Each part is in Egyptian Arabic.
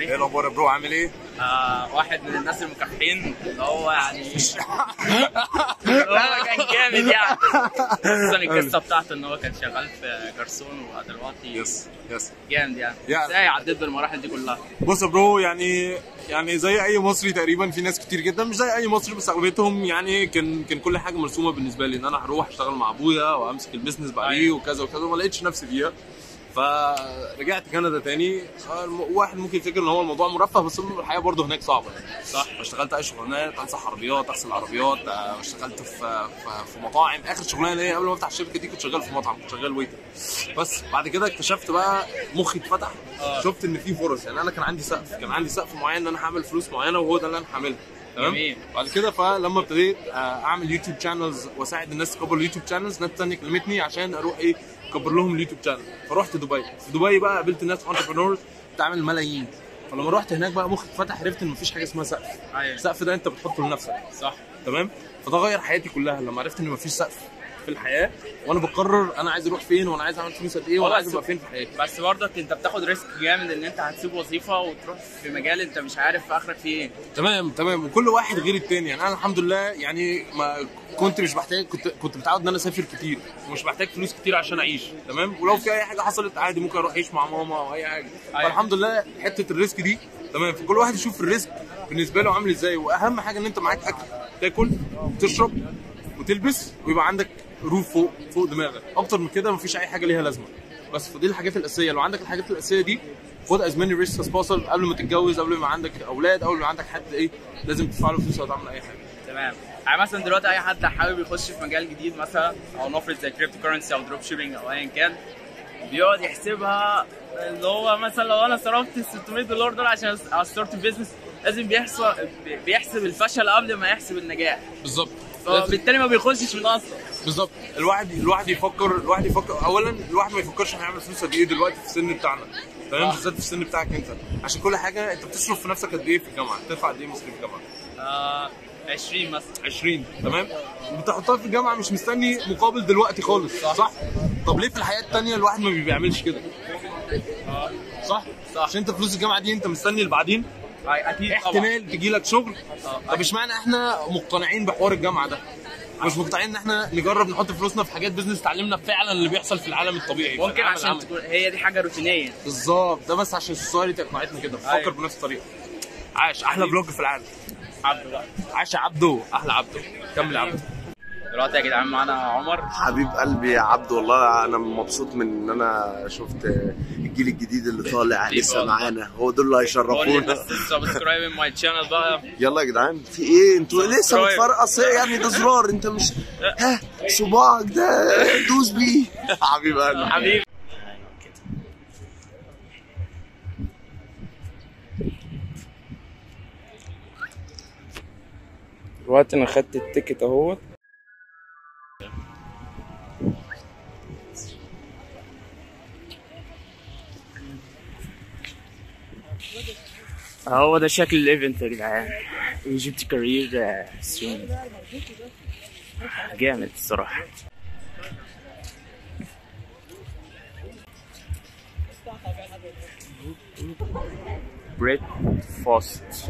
عليكم ايه الاخبار يا برو عامل ايه؟ آه واحد من الناس المكافحين اللي هو يعني هو كان جامد يعني خصوصا القصه بتاعته ان هو كان شغال في جرسون ودلوقتي يس يس جامد يعني يعني- ازاي عديت بالمراحل دي كلها بص يا برو يعني يعني زي اي مصري تقريبا في ناس كتير جدا مش زي اي مصري بس اغلبيتهم يعني كان كان كل حاجه مرسومه بالنسبه لي ان انا هروح اشتغل مع ابويا وامسك البيزنس بعديه أيوة. وكذا وكذا وما لقيتش نفسي فيها فرجعت كندا تاني الم- واحد ممكن يفتكر ان هو الموضوع مرفه بس الحياه برضه هناك صعبه يعني صح اشتغلت اي شغلانات امسح عربيات اغسل عربيات آه، اشتغلت في في, في مطاعم اخر شغلانه ليا قبل ما افتح الشركه دي كنت شغال في مطعم كنت شغال ويتر بس بعد كده اكتشفت بقى مخي اتفتح آه. شفت ان في فرص يعني انا كان عندي سقف كان عندي سقف معين ان انا هعمل فلوس معينه وهو ده اللي انا هعملها تمام جميل. بعد كده فلما ابتديت آه، اعمل يوتيوب شانلز واساعد الناس تكبر اليوتيوب شانلز ناس تانية كلمتني عشان اروح ايه اكبر لهم اليوتيوب شانل فرحت دبي في دبي بقى قابلت ناس انتربرنورز بتعمل ملايين فلما رحت هناك بقى مخي اتفتح عرفت ان مفيش حاجه اسمها سقف ايوه السقف ده انت بتحطه لنفسك صح تمام فده غير حياتي كلها لما عرفت ان مفيش سقف في الحياه وانا بقرر انا عايز اروح فين وانا عايز اعمل فلوس قد ايه وانا والله عايز بس- ابقى فين في حياتي بس برضك انت بتاخد ريسك جامد ان انت هتسيب وظيفه وتروح في مجال انت مش عارف اخرك فيه ايه تمام تمام وكل واحد غير التاني يعني انا الحمد لله يعني ما كنت مش محتاج كنت كنت متعود ان انا اسافر كتير ومش محتاج فلوس كتير عشان اعيش تمام ولو في اي حاجه حصلت عادي ممكن اروح اعيش مع ماما او اي حاجه فالحمد لله حته الريسك دي تمام فكل واحد يشوف الريسك بالنسبه له عامل ازاي واهم حاجه ان انت معاك اكل تاكل وتشرب وتلبس ويبقى عندك روف فوق فوق دماغك اكتر من كده مفيش اي حاجه ليها لازمه بس فدي الحاجات الاساسيه لو عندك الحاجات الاساسيه دي خد از ماني ريسك از possible قبل ما تتجوز قبل ما يبقى عندك اولاد قبل ما يبقى عندك حد ايه لازم تدفع له فلوس او تعمل اي حاجه تمام يعني مثلا دلوقتي اي حد حابب يخش في مجال جديد مثلا او نفرض زي كريبتو كورنسي او دروب شيبنج او ايا كان بيقعد يحسبها اللي هو مثلا لو انا صرفت 600 دولار دول عشان استارت بزنس لازم بيحسب بيحسب الفشل قبل ما يحسب النجاح بالظبط فبالتالي ما بيخشش من اصلا بالظبط الواحد الواحد يفكر الواحد يفكر اولا الواحد ما يفكرش هيعمل فلوس قد ايه دلوقتي في السن بتاعنا تمام بالذات في السن بتاعك انت عشان كل حاجه انت بتصرف في نفسك قد ايه في الجامعه بتدفع قد ايه مصاريف الجامعه آه 20 مثلا 20 تمام بتحطها في الجامعه مش مستني مقابل دلوقتي خالص صح, صح؟ طب ليه في الحياه التانيه الواحد ما بيعملش كده آه صح صح. عشان انت فلوس الجامعه دي انت مستني اللي بعدين أي- اكيد طبعا احتمال تجي لك شغل آه. طب اشمعنى احنا مقتنعين بحوار الجامعه ده مش مقتنعين ان احنا نجرب نحط فلوسنا في حاجات بزنس تعلمنا فعلا اللي بيحصل في العالم الطبيعي في ممكن العالم عشان العملي. تكون هي دي حاجه روتينيه بالظبط ده بس عشان السوسايتي اقنعتنا كده بفكر أيوة. بنفس الطريقه عاش احلى فلوج في العالم عبد بقى عاش يا عبدو احلى عبدو كمل يا عبدو دلوقتي يا جدعان معانا عمر حبيب قلبي يا عبد والله انا مبسوط من ان انا شفت الجيل الجديد اللي طالع حبيبي لسه والله. معانا هو دول اللي قول هيشرفونا للناس سبسكرايب ماي تشانل بقى يلا يا جدعان في ايه انتوا لسه Subscribe. متفرقص ايه يعني ده زرار انت مش ها صباعك ده دوس بيه حبيب قلبي حبيبي دلوقتي انا خدت التيكت اهوت هو ده شكل الايفنت يا جدعان ايجيبت كارير سون جامد الصراحه بريد فاست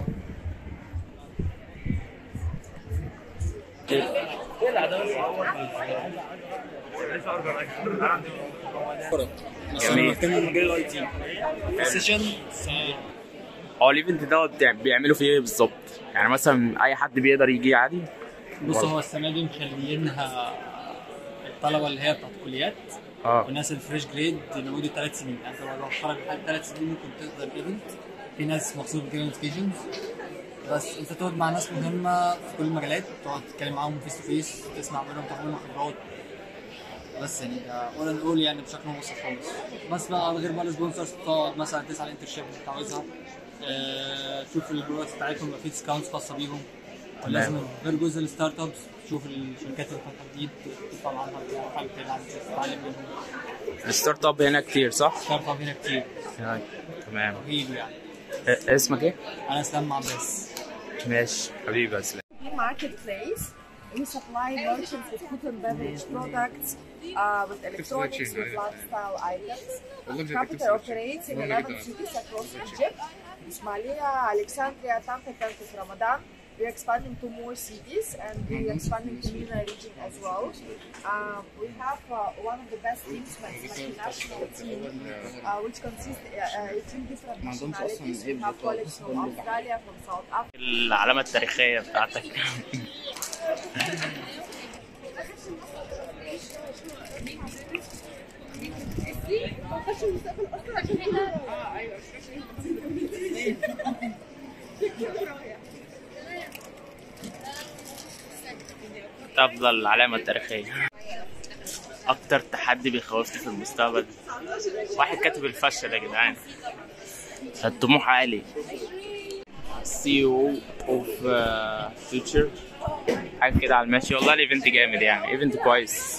جميل مجال الاي تي السيشن هو الايفنت ده بتاع- بيعملوا فيه ايه بالظبط؟ يعني مثلا اي حد بيقدر يجي عادي؟ بص هو السنه دي مخليينها الطلبه اللي هي بتاعت الكليات اه والناس الفريش جريد لمده ثلاث سنين يعني انت لو خرج لحد ثلاث سنين ممكن تقدر ايفنت في ناس مخصوص بتجيب نوتيفيكيشنز بس انت تقعد مع ناس مهمه في كل المجالات تقعد تتكلم معاهم فيس تو فيس تسمع منهم تاخد منهم خبرات بس يعني ده اول ان اول يعني بشكل مبسط خالص بس بقى غير بقى السبونسرز تقعد مثلا تسال على الانترشيب اللي انت عاوزها آه، تشوف البرودكتس بتاعتهم يبقى في ديسكاونتس خاصه بيهم ولازم غير جزء الستارت ابس تشوف الشركات اللي فاتحه جديد تطلع عنها حاجه تلعب تتعلم منهم الستارت اب هنا كتير صح؟ ستارت اب هنا كتير تمام رهيب يعني إيه- اسمك ايه؟ انا اسلام عباس ماشي حبيبي اسلام marketplace. We supply merchants with food and beverage products, uh, with electronics, with lifestyle items. Capital operates in 11 cities across Egypt. Ismailia, Alexandria, Tampa, Tampa, Ramadan. We're expanding to more cities and we're expanding to MENA region as well. Um, we have uh, one of the best teams, my national team, uh, which consists uh, uh, 18 different nationalities. We have colleagues from Australia, from South Africa. العلامة التاريخية بتاعتك تفضل العلامة التاريخية أكتر تحدي بيخوفني في المستقبل واحد كاتب الفشل يا جدعان الطموح عالي CEO of uh, Future حاجة كده على الماشي والله الايفنت جامد يعني ايفنت كويس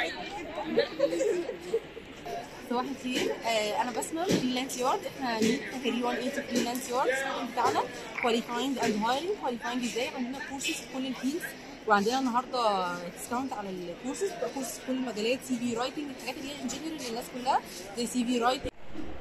صباح الخير آه انا بسمة فريلانس يارد احنا نيت كارير 180 فريلانس يارد الشغل بتاعنا كواليفاينج اند هايرنج كواليفاينج ازاي عندنا كورسز في كل الفيلدز وعندنا النهارده ديسكاونت على الكورسز بتبقى كورسز في كل المجالات سي في رايتنج الحاجات اللي هي انجينيرنج للناس كلها زي سي في رايتنج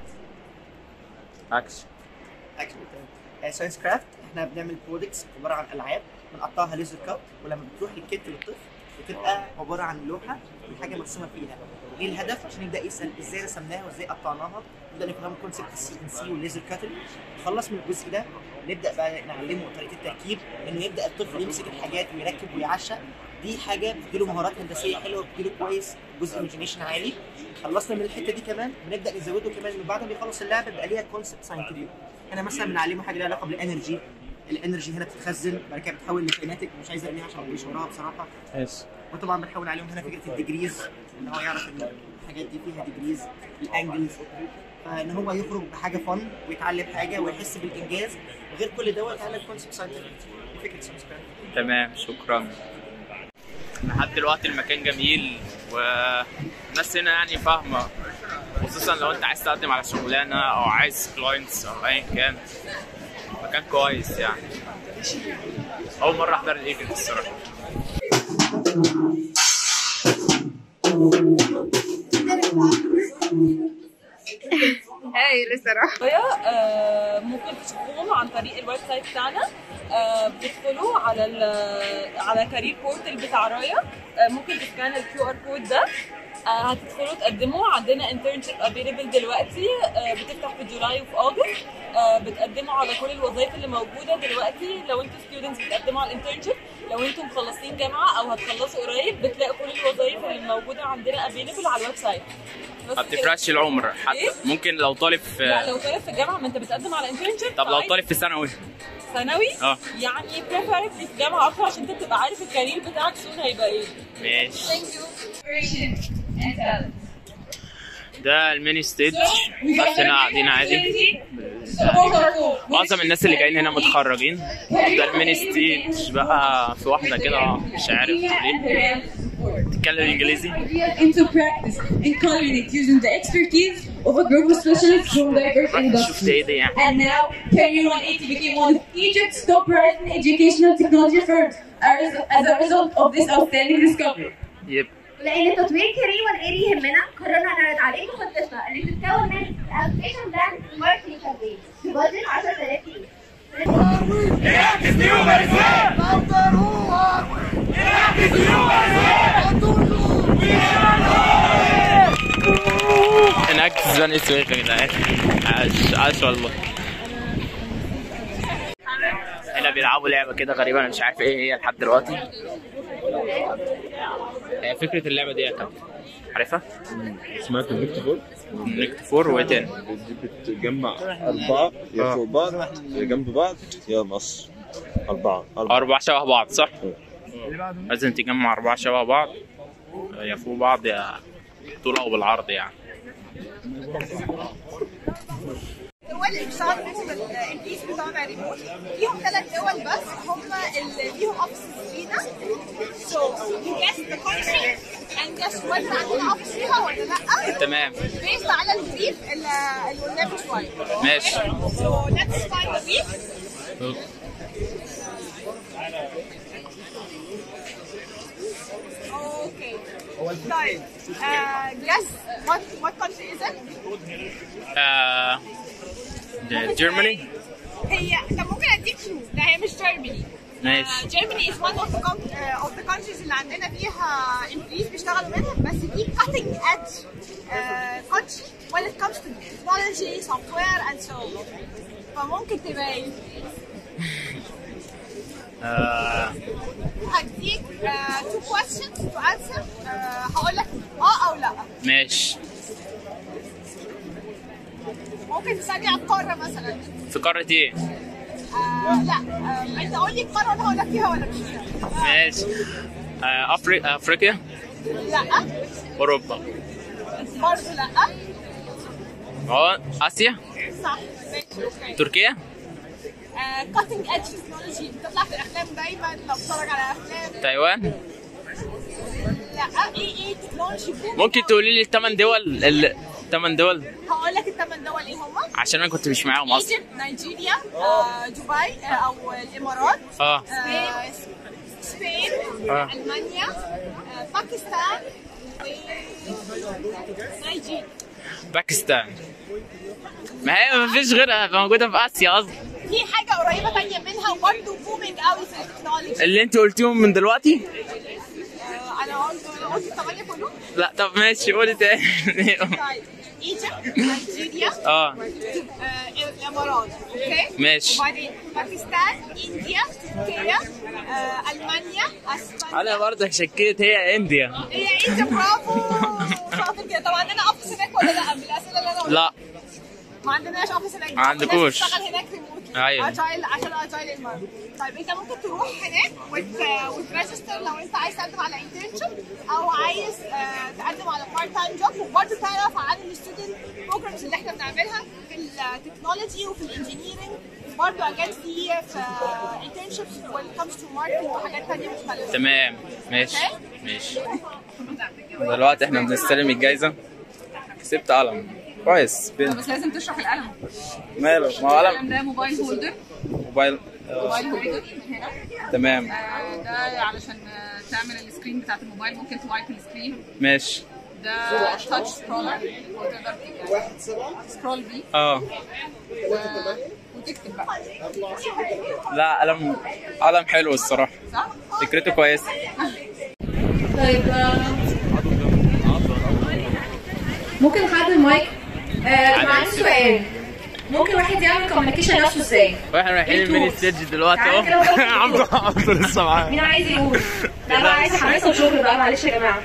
اكشن ساينس كرافت احنا بنعمل برودكتس عباره عن العاب بنقطعها ليزر كات ولما بتروح للكت للطفل بتبقى عباره عن لوحه والحاجه مرسومه فيها ايه الهدف عشان يبدا يسال ازاي رسمناها وازاي قطعناها نبدا نفهم كونسيبت السي ان سي والليزر كاتل نخلص من الجزء ده نبدا بقى نعلمه طريقه التركيب انه يبدا الطفل يمسك الحاجات ويركب ويعشق دي حاجه بتديله مهارات هندسيه حلوه بتديله كويس جزء ايميجينيشن عالي خلصنا من الحته دي كمان بنبدا نزوده كمان من بعد ما بيخلص اللعبه بيبقى ليها كونسيبت ساينتفك انا مثلا بنعلمه حاجه ليها علاقه بالانرجي الانرجي هنا بتتخزن بعد كده بتتحول لكيناتيك مش عايز ارميها عشان مش وراها بصراحه وطبعا بنحاول عليهم هنا فكره الديجريز ان هو يعرف ان الحاجات دي فيها ديجريز الانجلز فان هو يخرج بحاجه فن ويتعلم حاجه ويحس بالانجاز وغير كل دوت يتعلم كونسيبت ساينتفك دي فكره ساينس تمام شكرا لحد دلوقتي المكان جميل والناس هنا يعني فاهمة خصوصا لو انت عايز تقدم على شغلانة او عايز كلاينتس او ايا كان مكان كويس يعني اول مرة احضر الايفنت الصراحة هاي الصراحة آه، ممكن تشوفوهم عن طريق الويب سايت بتاعنا آه، بتدخلوا على ال على كارير بورتال بتاع رايا آه، ممكن تسكان الكيو ار كود ده آه، هتدخلوا تقدموا عندنا انترنشيب افيلبل دلوقتي آه، بتفتح في جولاي وفي اوجست آه، بتقدموا على كل الوظائف اللي موجوده دلوقتي لو انتوا ستودنتس بتقدموا على الانترنشيب لو انتوا مخلصين جامعه او هتخلصوا قريب بتلاقوا كل الوظائف اللي موجوده عندنا افيلبل على الويب سايت بس ما كده. بتفرقش العمر حتى إيه؟ ممكن لو طالب لا في لو طالب في الجامعه ما انت بتقدم على انترنشيب طب لو طالب في ثانوي ثانوي اه يعني preferably في جامعه اكتر عشان انت تبقى عارف الكارير بتاعك سون هيبقى ايه ماشي ده الميني ستيج بس هنا قاعدين عادي معظم الناس اللي جايين هنا متخرجين ده الميني ستيج بقى في واحدة كده مش عارف ليه تتكلم انجليزي into practice and cultivate it using the expertise of a group of specialists from diverse industries. شفت ايه دي يعني And now, Career 180 became one of Egypt's top rising educational technology firms as, as a result of this outstanding discovery. يب ولان تطوير كارير والاري يهمنا قررنا نعرض عليكم خطتنا اللي بتتكون من الابلكيشن بلان ماركتنج كامبين ببادجت 10000 جنيه هناك بني سويف يا جدعان عاش عاش والله هنا بيلعبوا لعبة كده غريبة أنا مش عارف إيه هي لحد دلوقتي هي فكرة اللعبة دي يا كابتن عارفها؟ اسمها كونكت فور نكت فور وإيه تاني؟ دي بتجمع أربعة يا فوق بعض يا جنب بعض يا نص أربعة أربعة شبه بعض صح؟ لازم تجمع أربعة شبه بعض يا فوق بعض يا طول أو بالعرض يعني الدول اللي بيشتغل منهم الانجليزي بتاعنا ريموت فيهم ثلاث دول بس هم اللي ليهم اوفيسز فينا so you guess the country and guess whether عندنا اوفيس فيها ولا لا تمام based على البريف اللي اللي قلناه من شويه ماشي so let's find the brief okay طيب uh, guess what what country is it آه، Germany هي طب ممكن اديك كلو لا هي مش جيرماني ماشي جيرماني is one of the, com- uh, of the countries اللي عندنا فيها employees بيشتغلوا منها بس دي cutting edge uh, country when it comes to technology, software and so on. فممكن تبقى ايه؟ آه هديك uh, two questions to answer uh, هقول لك اه او لا ماشي ممكن تسألني على القارة مثلا في قارة ايه؟ آه لا آه انت قول لي القارة وانا هقول لك فيها ولا مش فيها ماشي آه أفري... افريقيا لا اوروبا برضه لا اه اسيا صح ماشي اوكي تركيا كاتنج ايدج تكنولوجي بتطلع في الافلام دايما لو بتتفرج على افلام تايوان لا ايه ايه تكنولوجي ممكن تقولي لي الثمان دول الثمان دول هقول لك الثمان دول ايه هما عشان انا كنت مش معاهم اصلا ايجيبت نيجيريا آه، دبي آه، او الامارات اه آه، سبين آه. المانيا آه، باكستان ونيجيريا باكستان ما هي ما فيش غيرها موجودة في اسيا اصلا في حاجه قريبه تانية منها وبرضه بومينج قوي في التكنولوجي اللي انت قلتيهم من دلوقتي آه، انا قلت انا قلت الثمانيه كلهم لا طب ماشي قولي تاني طيب ايجيبت نيجيريا اه آه، الامارات اوكي ماشي. وبعدين باكستان انديا تركيا آه، المانيا اسبانيا انا برضه شكيت هي انديا هي انديا برافو شاطر كده طب عندنا اوفيس هناك ولا لا من الاسئله اللي انا قلتها؟ لا ما عندناش اوفيس هناك ما عندكوش. بتشتغل هناك ريموت أيوة. اجايل عشان اجايل المرة طيب انت ممكن تروح هناك وت... وتريجستر لو انت عايز تقدم على انترنشيب او عايز آه، تقدم على بارت تايم جوب وبرضه تعرف عن الستودنت بروجرامز اللي احنا بنعملها في التكنولوجي وفي الانجينيرنج برضه اجات في في انترنشيبس when it comes to marketing وحاجات تانية مختلفة تمام ماشي ماشي دلوقتي احنا بنستلم الجايزة كسبت قلم كويس بين بس لازم تشرح القلم ماله ما هو قلم القلم ده موبايل هولدر موبايل آه، موبايل هولدر من هنا تمام آه، ده علشان آه، تعمل السكرين بتاعت الموبايل ممكن توايب السكرين ماشي ده تاتش سكرولر وتقدر سكرول بيه اه و- وتكتب بقى لا قلم قلم حلو الصراحة صح؟ فكرته كويسة طيب ممكن حد المايك آه معلش سؤال ممكن واحد يعمل كوميونيكيشن نفسه ازاي؟ واحنا رايحين الميني ستيج دلوقتي تعالى كده اهو وخد عبده عبده لسه معانا مين عايز يقول؟ لا بقى عايز حماسه وشغل بقى معلش يا جماعه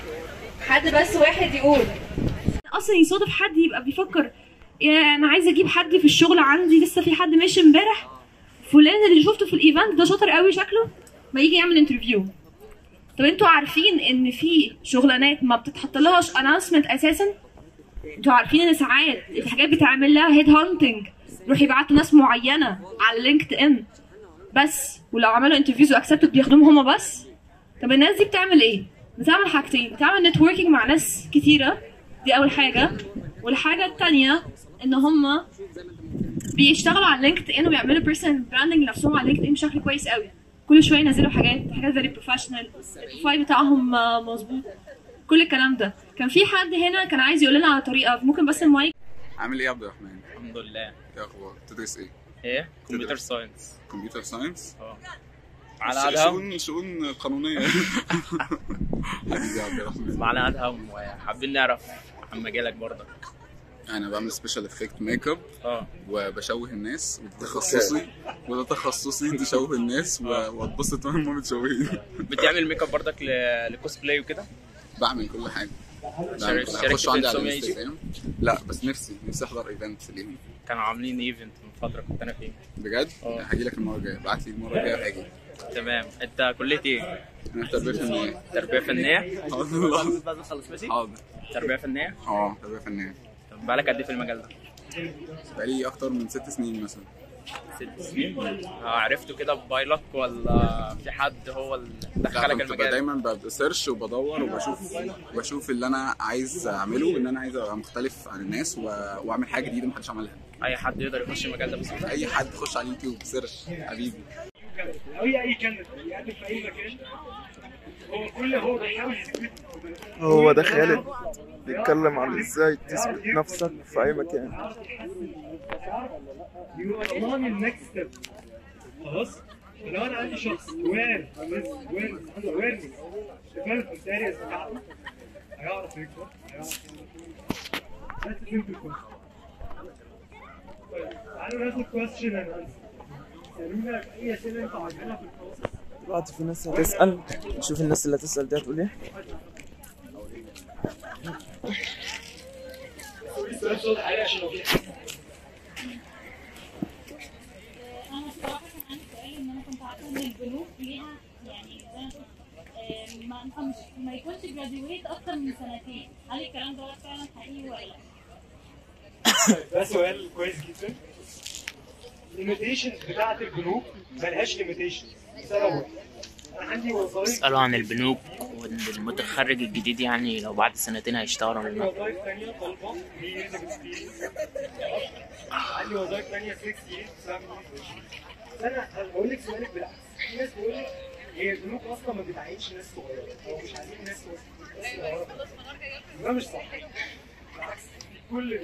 حد بس واحد يقول اصلا يصادف حد يبقى بيفكر يا انا عايز اجيب حد في الشغل عندي لسه في حد ماشي امبارح فلان اللي شفته في الايفنت ده شاطر قوي شكله ما يجي يعمل انترفيو طب انتوا عارفين ان في شغلانات ما بتتحط لهاش اناونسمنت اساسا انتوا عارفين ان ساعات الحاجات بتعمل لها هيد هانتنج يروح يبعتوا ناس معينه على لينكد ان بس ولو عملوا انترفيوز واكسبتد بياخدوهم هما بس طب الناس دي بتعمل ايه؟ بتعمل حاجتين بتعمل نتوركينج مع ناس كتيرة دي أول حاجة والحاجة التانية إن هما بيشتغلوا على لينكد ان وبيعملوا بيرسونال براندنج لنفسهم على لينكد ان بشكل كويس قوي كل شويه ينزلوا حاجات حاجات فيري بروفيشنال البروفايل بتاعهم آه، مظبوط كل الكلام ده كان في حد هنا كان عايز يقول لنا على طريقه ممكن بس المايك عامل ايه يا عبد الرحمن؟ الحمد لله ايه اخبار؟ تدرس ايه؟ ايه كمبيوتر ساينس كمبيوتر ساينس؟ اه على ش- ادهم شؤون شؤون قانونيه حبيبي يا عبد الرحمن معنا ادهم وحابين نعرف عن مجالك برضك انا بعمل سبيشال افكت ميك اب اه وبشوه الناس وده تخصصي وده تخصصي تشوه الناس و- واتبسط وهم متشوهين بتعمل ميك اب برضك ل- لكوسبلاي وكده بعمل كل حاجه بعمل شارك- كل شاركت حاجه خش في عندي على السومية الانستجرام لا بس نفسي نفسي احضر ايفنت ليهم كانوا عاملين ايفنت من فتره كنت انا فيه بجد هاجي لك المره الجايه ابعت لي المره الجايه وهاجي تمام انت كليه ايه؟ انا تربيه فنيه تربيه فنيه؟ حاضر بعد ما تخلص ماشي؟ حاضر تربيه فنيه؟ اه تربيه فنيه طب بقالك قد ايه في المجال ده؟ بقالي اكتر من ست سنين مثلا ست سنين آه، عرفته كده ببايلك ولا في حد هو اللي لا دخلك كنت المجال؟ دايما بسيرش وبدور وبشوف بشوف اللي انا عايز اعمله ان انا عايز ابقى مختلف عن الناس و... واعمل حاجه جديده محدش عملها اي حد يقدر يخش المجال ده بسهوله اي حد يخش على اليوتيوب سيرش حبيبي هي اي كلمه يقدم في اي مكان هو كل هو بيحاول يثبت هو ده خالد بيتكلم عن ازاي تثبت نفسك في اي مكان يبقى ضمان النكست ستيب خلاص فلو انا عندي شخص وير وير عنده اويرنس ديفلوبمنت ارياز بتاعته هيعرف يكبر هيعرف That's a simple question. طيب تعالوا ناخد question and answer. سألونا في أي أسئلة أنتوا عايزينها في البروسس دلوقتي في ناس هتسأل نشوف الناس اللي هتسأل دي هتقول ايه السؤال صوت عالي عشان لو في حاجة انا الصراحه كان عندي سؤال ان انا كنت عارفه ان البنوك ليها يعني زي ما قلت، آه، ما انت مش ما يكونش جراديويت اكتر من سنتين هل الكلام ده فعلا حقيقي ولا لا؟ ده سؤال كويس جدا الليميتيشنز بتاعت البنوك ملهاش ليميتيشن لسبب واحد انا عندي وظائف اسألوا عن البنوك والمتخرج الجديد يعني لو بعد سنتين هيشتغل ولا عندي لا وظائف تانية طالبة years of experience عندي وظائف تانية 6 years 7 years انا هقول لك سؤالك بالعكس في ناس بتقول لك هي البنوك اصلا ما بتعينش ناس صغيرة او مش عايزين ناس صغيرة ده مش صح بالعكس في كل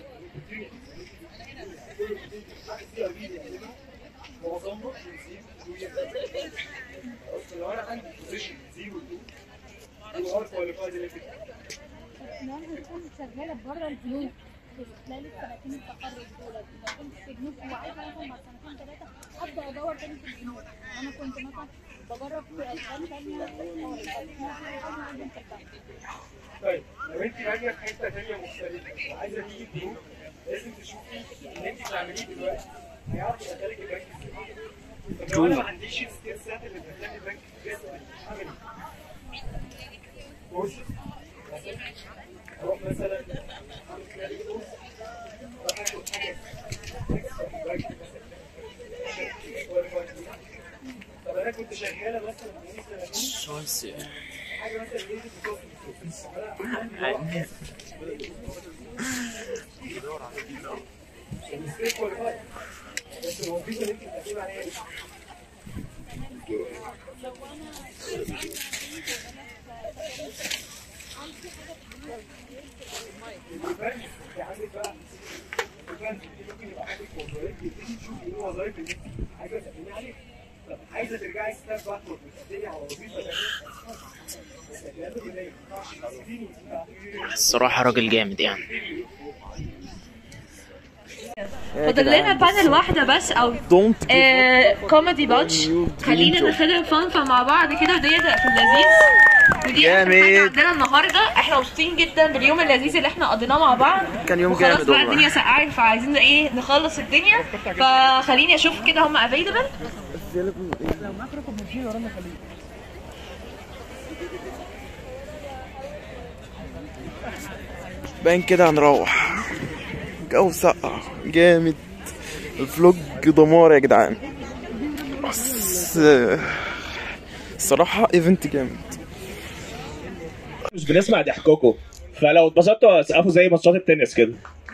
معظمها بنزيد لو انا عندي بوزيشن زيرو تو ار كواليفايد لو انا هكون شغاله بره البنوك في خلال السنتين التخرج دول لو كنت في بنوك وعايزه مثلا بعد سنتين ثلاثه ابدا ادور تاني في البنوك انا كنت مثلا بجرب في اسبان ثانيه طيب لو انت راجعه في حته ثانيه مختلفه وعايزه تيجي بنوك لازم تشوفي اللي انت بتعمليه دلوقتي هيعرف يدخلك البنك ازاي طب لو انا ما عنديش السكيل سيت اللي تدخلني البنك ازاي اعمل ايه؟ كورس اروح مثلا اعمل كده كورس اروح اخد حاجه طب انا كنت شغاله مثلا بقالي سنتين حاجه مثلا ايه بس الوظيفه اللي انت بتقدمي عليها ايه؟ عندك بقى ممكن يبقى عندك وظائف تبتدي تشوفي ايه الوظائف اللي انت عايزه تقدمي عليها طب عايزه ترجعي ستيب باكورد وتقدمي على وظيفه ثانيه الصراحة راجل جامد يعني فاضل لنا بانل واحده بس او كوميدي باتش خلينا ناخدها فانفا مع بعض كده ودي في اللذيذ ودي آخر حاجة عندنا النهارده احنا مبسوطين جدا باليوم اللذيذ اللي احنا قضيناه مع بعض كان يوم وخلاص جامد بقى والله. الدنيا سقعت فعايزين ايه نخلص الدنيا فخليني اشوف كده هم افيلبل باين كده هنروح جو سقع جامد الفلوج دمار يا جدعان بس آه، الصراحة ايفنت جامد مش بنسمع ضحككم فلو اتبسطتوا اسقفوا زي ماتشات التنس كده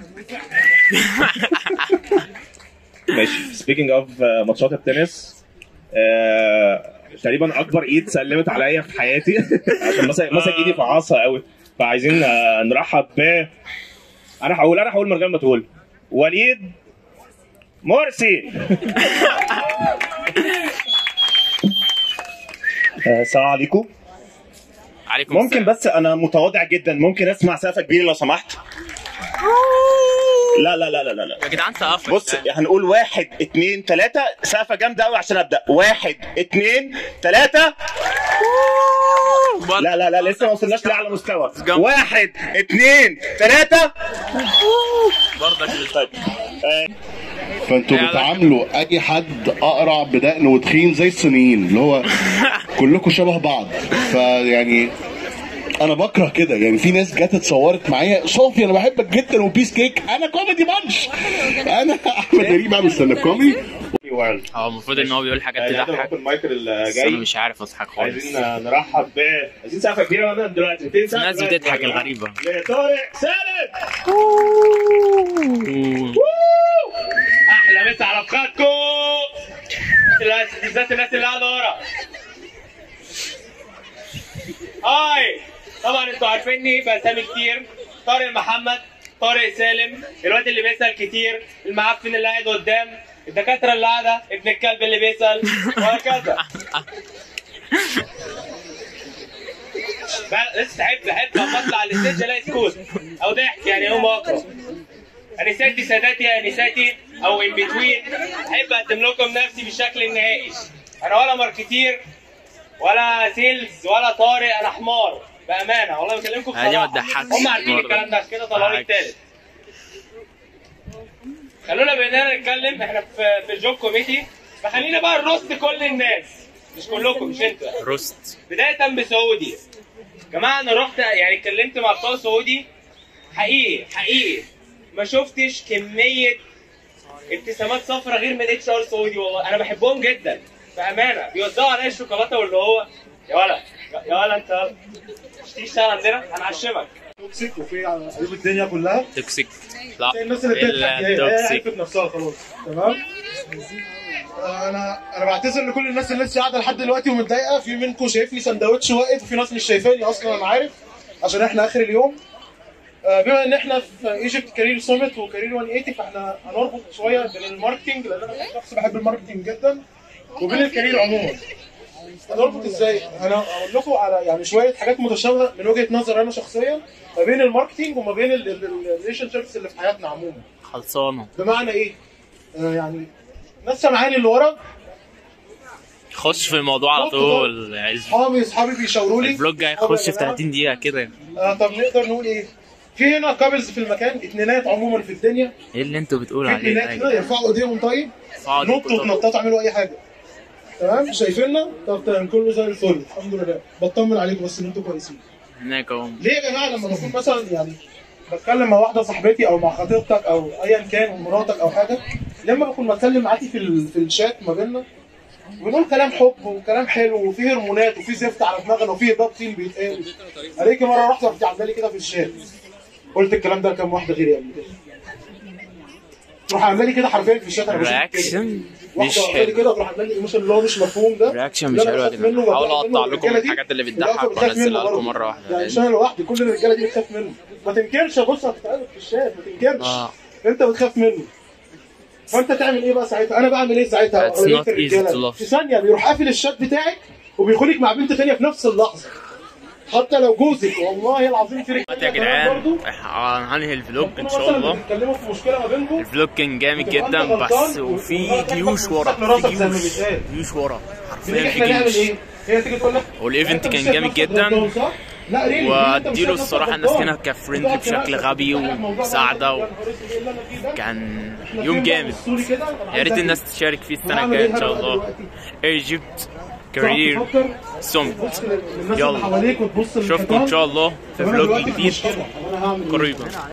ماشي سبيكينج اوف ماتشات التنس آه، تقريبا اكبر ايد سلمت عليا في حياتي عشان مسك مسك ايدي في عصا قوي فعايزين آه، نرحب ب انا هقول انا هقول من غير ما تقول وليد مرسي آه، السلام عليكم عليكم ممكن بس انا متواضع جدا ممكن اسمع سقفه كبيره لو سمحت لا لا لا لا لا لا يا جدعان سقفوا بص هنقول واحد اتنين تلاتة سقفة جامدة قوي عشان ابدأ واحد اتنين تلاتة لا لا لا لسه ما وصلناش لأعلى مستوى واحد اتنين تلاتة برضك طيب فانتوا بتعاملوا اي حد اقرع بدقن وتخين زي الصينيين اللي هو كلكم شبه بعض فيعني انا بكره كده يعني في ناس جت اتصورت معايا صوفي انا بحبك جدا وبيس كيك انا كوميدي بانش انا احمد غريب بعمل ستاند اب كوميدي هو المفروض ان هو بيقول حاجات آه، تضحك الاوبن مايكر اللي بس جاي انا مش عارف اضحك خالص عايزين آه، نرحب ب عايزين سقفة كبيرة بقى دلوقتي 200 سقفة الناس دلوقتي. بتضحك الغريبة لطارق سالم احلى مسا على افخاذكم بالذات الناس اللي قاعده ورا هاي طبعا انتوا عارفيني بسامي كتير طارق محمد طارق سالم الواد اللي بيسال كتير المعفن اللي قاعد قدام الدكاتره اللي قاعده ابن الكلب اللي بيسال وهكذا بقى- لسه احب احب لما اطلع على الستيج الاقي سكوت او ضحك يعني هم اقرا انساتي ساداتي انساتي او ان بتوين احب اقدم لكم نفسي بالشكل النهائي انا ولا ماركتير ولا سيلز ولا طارق انا حمار بامانه والله بكلمكم عادي ما بصراحه تضحكش هم عارفين برضه. الكلام ده عشان كده طلعوا لي معاك. التالت خلونا بقينا نتكلم احنا في في الجوب كوميتي فخلينا بقى نرصد كل الناس مش كلكم مش انت روست بدايه بسعودي جماعه انا رحت يعني اتكلمت مع بتوع سعودي حقيقي حقيقي ما شفتش كميه ابتسامات صفرة غير من اتش ار سعودي والله انا بحبهم جدا بامانه بيوزعوا عليا الشوكولاته واللي هو يا ولا يا ولا انت يلا. مش تيجي تشتغل عندنا هنعشمك توكسيك وفي عيوب الدنيا كلها توكسيك لا زي الناس اللي بتضحك هي هي توكسيك عرفت نفسها خلاص تمام انا انا بعتذر لكل الناس اللي لسه قاعده لحد دلوقتي ومتضايقه في منكم شايفني سندوتش واقف وفي ناس مش شايفاني اصلا انا عارف عشان احنا اخر اليوم آه، بما ان احنا في ايجيبت كارير سوميت وكارير 180 فاحنا هنربط شويه بين الماركتنج لان انا شخص بحب الماركتنج جدا وبين الكارير عموما هنربط ازاي؟ انا اقول لكم على يعني شويه حاجات متشابهه من وجهه نظر انا شخصيا ما بين الماركتنج وما بين الريليشن شيبس اللي في حياتنا عموما خلصانه بمعنى ايه؟ آه يعني ناس سامعاني اللي ورا خش في الموضوع على طول اصحابي اصحابي بيشاوروا لي الفلوج هيخش في 30 دقيقه كده آه طب نقدر نقول ايه؟ في هنا كابلز في المكان اتنينات عموما في الدنيا ايه اللي انتوا بتقولوا في عليه اتنينات ده كده يرفعوا ايديهم طيب ارفعوا ايديكم نطوا طبعا. وتنططوا اعملوا اي حاجه تمام شايفيننا؟ طب تمام كله زي الفل الحمد لله بطمن عليكم بس ان انتوا كويسين هناك اهو ليه يا جماعه لما بكون مثلا يعني بتكلم مع واحده صاحبتي او مع خطيبتك او ايا كان مراتك او حاجه لما بكون بتكلم معاكي في ال- في الشات ما بيننا بنقول كلام حب وكلام حلو وفي هرمونات وفي زفت على دماغنا وفي هباب طين بيتقال عليكي مره رحت رحت عامله لي كده في الشات قلت الكلام ده لكام واحده غيري قبل كده تروح عامله لي كده حرفيا في الشات انا بشوف كده. رياكشن واحده مش واحده لي حلو كده تروح عامله لي ايموشن اللي هو مش مفهوم ده رياكشن اللي مش أنا حلو يا بخاف منه جماعه وبتضايق حاول منه اقطع لكم والرجالة دي الحاجات اللي اللي أنا بتضحك بخاف منه وانزلها برضه. لكم مره واحده يعني مش انا لوحدي كل الرجاله دي بتخاف منه ما تنكرش يا بص هتتقلب في الشات ما تنكرش اه انت بتخاف منه فانت تعمل ايه بقى ساعتها انا بعمل ايه ساعتها That's أغلبية not easy الرجالة to love. في ثانيه بيروح قافل الشات بتاعك وبيدخلك مع بنت ثانيه في نفس اللحظه حتى لو جوزك والله العظيم في دلوقتي يا جدعان هننهي الفلوج ان شاء الله بيتكلموا في مشكله ما بينهم الفلوج كان جامد وتبقى أنت جدا غلطان بس و- وفي وغلطك جيوش بقى ورا في راسك في زي ما جيوش بيتقال. جيوش ورا بنيجي حرفيا احنا نعمل في ايه؟ جيوش هي تيجي تقول لك والايفنت أنت مش كان شايف جامد نفسك جدا غلطان، صح؟ لا ريلي أنت مش واديله شايف الصراحه نفسك الناس غلطان. هنا كفريندلي بشكل غبي ومساعده وكان يوم جامد يا ريت الناس تشارك فيه السنه الجايه ان شاء الله ايجيبت كارير سومت يلا حواليك وتبص اشوفكم ان شاء الله في طب أنا فلوج دلوقتي في جديد مشكلة. طب أنا هعمل إيه؟ قريبا